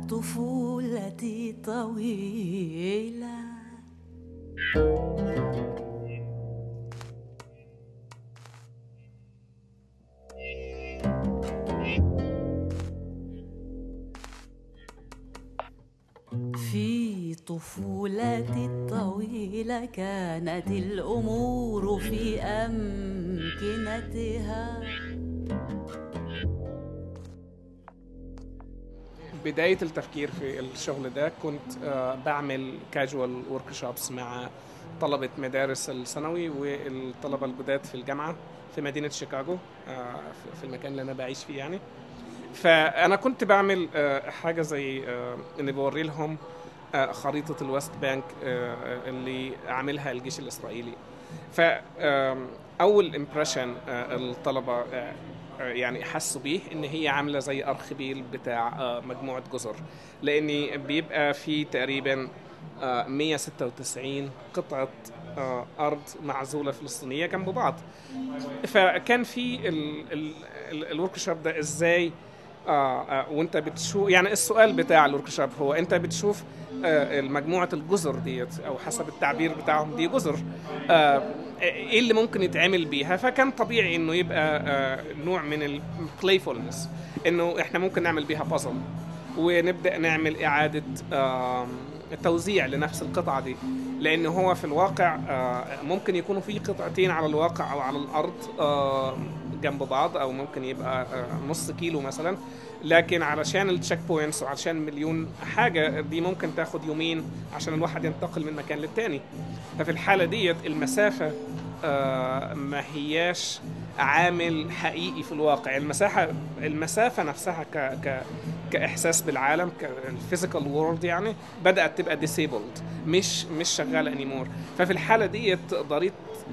طفولتي طويلة في طفولتي الطويلة كانت الأمور في أمكنتها بداية التفكير في الشغل ده كنت آه، بعمل كاجوال ورك شوبس مع طلبة مدارس الثانوي والطلبة الجداد في الجامعة في مدينة شيكاغو آه، في- في المكان اللي أنا بعيش فيه يعني فأنا كنت بعمل آه، حاجة زي آه، إني بوري لهم آه، خريطة الوست بانك آه، اللي عاملها الجيش الإسرائيلي فأول امبريشن الطلبة آه، آه، يعني حسوا بيه ان هي عامله زي ارخبيل بتاع آه، مجموعه جزر لان بيبقى في تقريبا آه، 196 قطعه آه، ارض معزوله فلسطينيه جنب بعض فكان في الورك شوب ده ازاي آه آه وانت بتشوف يعني السؤال بتاع الورك شوب هو انت بتشوف آه مجموعه الجزر ديت او حسب التعبير بتاعهم دي جزر آه ايه اللي ممكن يتعمل بيها فكان طبيعي انه يبقى آه نوع من البلايفولنس انه احنا ممكن نعمل بيها بازل ونبدا نعمل اعاده آه توزيع لنفس القطعه دي لان هو في الواقع آه ممكن يكونوا في قطعتين على الواقع او على الارض آه جنب بعض او ممكن يبقى آه نص كيلو مثلا لكن علشان التشيك بوينتس وعشان مليون حاجه دي ممكن تاخد يومين عشان الواحد ينتقل من مكان للتاني ففي الحاله ديت المسافه آه ما هياش عامل حقيقي في الواقع المساحه المسافه نفسها ك ك كاحساس بالعالم كالفيزيكال وورلد يعني بدات تبقى ديسيبلد مش مش شغاله انيمور ففي الحاله ديت تقدري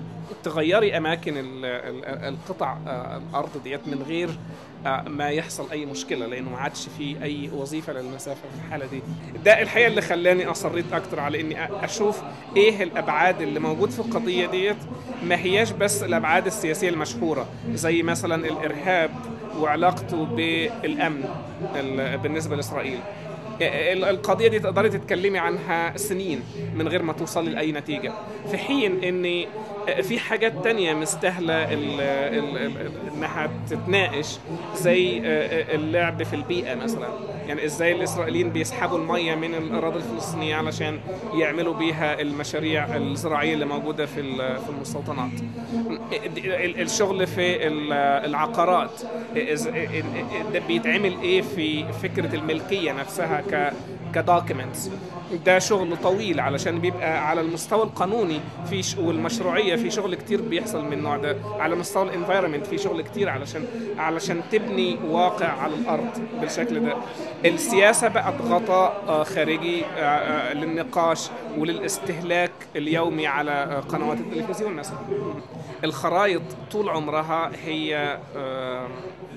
تغيري اماكن ال- ال- القطع آه، الارض ديت من غير آه، ما يحصل اي مشكله لانه ما عادش في اي وظيفه للمسافه في الحاله دي ده الحقيقه اللي خلاني اصريت اكتر على اني أ- اشوف ايه الابعاد اللي موجود في القضيه ديت ما هياش بس الابعاد السياسيه المشهوره زي مثلا الارهاب وعلاقته بالامن ال- بالنسبه لاسرائيل ال- القضيه دي تقدري تتكلمي عنها سنين من غير ما توصلي لاي نتيجه في حين ان في حاجات تانية مستاهلة ال- ال- ال- انها تتناقش زي اللعب في البيئة مثلا يعني ازاي الاسرائيليين بيسحبوا المية من الاراضي الفلسطينية علشان يعملوا بيها المشاريع الزراعية اللي موجودة في ال- في المستوطنات ال- الشغل في ال- العقارات إز- ده بيتعمل ايه في فكرة الملكية نفسها ك كدوكيومنتس ده شغل طويل علشان بيبقى على المستوى القانوني في ش... والمشروعيه في شغل كتير بيحصل من النوع ده على مستوى الانفايرمنت في شغل كتير علشان علشان تبني واقع على الارض بالشكل ده السياسه بقت غطاء آه، خارجي آه، آه، للنقاش وللاستهلاك اليومي على آه، قنوات التلفزيون مثلا الخرائط طول عمرها هي آه،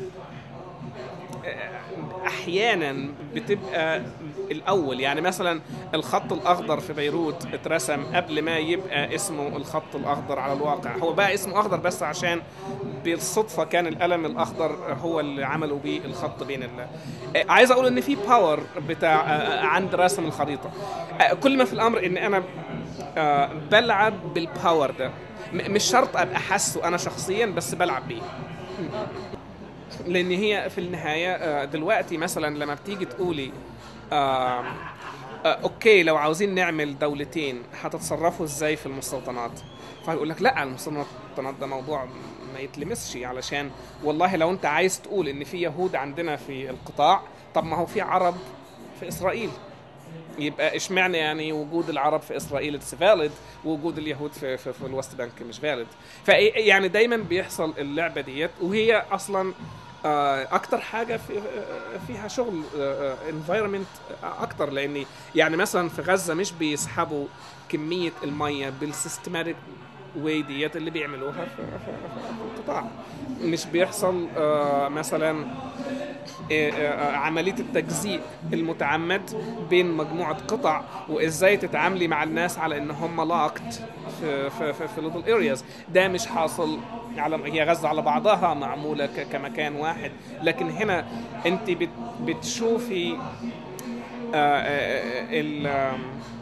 احيانا بتبقى الاول يعني مثلا الخط الاخضر في بيروت اترسم قبل ما يبقى اسمه الخط الاخضر على الواقع هو بقى اسمه اخضر بس عشان بالصدفه كان القلم الاخضر هو اللي عملوا بيه الخط بين ال عايز اقول ان في باور بتاع عند رسم الخريطه كل ما في الامر ان انا آه، بلعب بالباور ده م- مش شرط ابقى حاسه انا شخصيا بس بلعب بيه لان هي في النهايه آه، دلوقتي مثلا لما بتيجي تقولي آه، آه، اوكي لو عاوزين نعمل دولتين هتتصرفوا ازاي في المستوطنات فيقول لك لا المستوطنات ده موضوع ما يتلمسش علشان والله لو انت عايز تقول ان في يهود عندنا في القطاع طب ما هو في عرب في اسرائيل يبقى اشمعنى يعني وجود العرب في اسرائيل اتس فاليد ووجود اليهود في في, في الوست بانك مش فاليد فيعني دايما بيحصل اللعبه ديت وهي اصلا آه، اكتر حاجه في آه، فيها شغل انفايرمنت اكتر لان يعني مثلا في غزه مش بيسحبوا كميه الميه بالسيستماتيك واي ديت اللي بيعملوها في, في, في القطاع مش بيحصل آه، مثلا آه، آه، عمليه التجزيء المتعمد بين مجموعه قطع وازاي تتعاملي مع الناس على ان هم لاقت في في في, في little areas ده مش حاصل على هي غزه على بعضها معموله ك- كمكان واحد لكن هنا انت بت بتشوفي ال آم،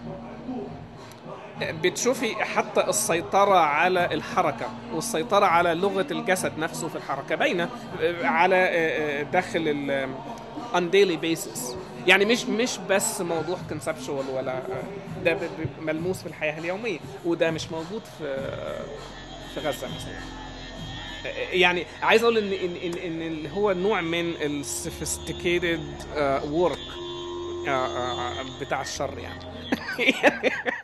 بتشوفي حتى السيطرة على الحركة والسيطرة على لغة الجسد نفسه في الحركة باينة على داخل ال on daily basis يعني مش مش بس موضوع conceptual ولا ده ب- ب- ملموس في الحياة اليومية وده مش موجود في في غزة مثلا يعني عايز اقول ان ان ان, إن اللي هو نوع من السوفيستيكيتد ورك بتاع الشر يعني